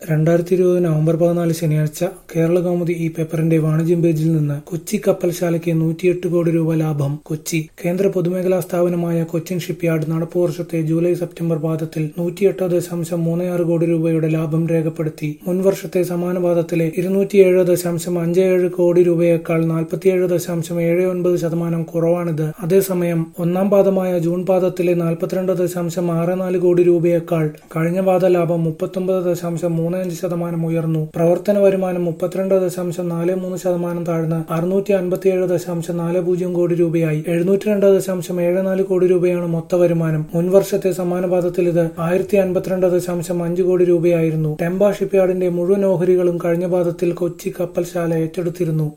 രണ്ടായിരത്തി ഇരുപത് നവംബർ പതിനാല് ശനിയാഴ്ച കേരളകൗമുദി ഈ പേപ്പറിന്റെ വാണിജ്യം പേജിൽ നിന്ന് കൊച്ചി കപ്പൽശാലയ്ക്ക് നൂറ്റിയെട്ട് കോടി രൂപ ലാഭം കൊച്ചി കേന്ദ്ര പൊതുമേഖലാ സ്ഥാപനമായ കൊച്ചിൻ ഷിപ്പ്യാർഡ് നടപ്പു വർഷത്തെ ജൂലൈ സെപ്റ്റംബർ പാദത്തിൽ നൂറ്റിയെട്ട് ദശാംശം മൂന്ന് ആറ് കോടി രൂപയുടെ ലാഭം രേഖപ്പെടുത്തി മുൻവർഷത്തെ സമാന പാദത്തിലെ ഇരുന്നൂറ്റിയേഴ് ദശാംശം അഞ്ച് ഏഴ് കോടി രൂപയേക്കാൾ നാൽപ്പത്തിയേഴ് ദശാംശം ഏഴ് ഒൻപത് ശതമാനം കുറവാണിത് അതേസമയം ഒന്നാം പാദമായ ജൂൺ പാദത്തിലെ നാൽപ്പത്തിരണ്ട് ദശാംശം ആറ് നാല് കോടി രൂപയേക്കാൾ കഴിഞ്ഞ പാദ ലാഭം മുപ്പത്തൊമ്പത് ദശാംശം മൂന്ന് അഞ്ച് ശതമാനം ഉയർന്നു പ്രവർത്തന വരുമാനം മുപ്പത്തിരണ്ട് ദശാംശം നാല് മൂന്ന് ശതമാനം താഴ്ന്ന് അറുന്നൂറ്റി അൻപത്തിയേഴ് ദശാംശം നാല് പൂജ്യം കോടി രൂപയായി എഴുന്നൂറ്റി രണ്ട് ദശാംശം ഏഴ് നാല് കോടി രൂപയാണ് മൊത്ത വരുമാനം മുൻവർഷത്തെ സമാന പാദത്തിൽ ഇത് ആയിരത്തി അൻപത്തിരണ്ട് ദശാംശം അഞ്ച് കോടി രൂപയായിരുന്നു ടെമ്പ ഷിപ്പ്യാർഡിന്റെ മുഴുവൻ ഓഹരികളും കഴിഞ്ഞ പാദത്തിൽ കൊച്ചി കപ്പൽശാല ഏറ്റെടുത്തിരുന്നു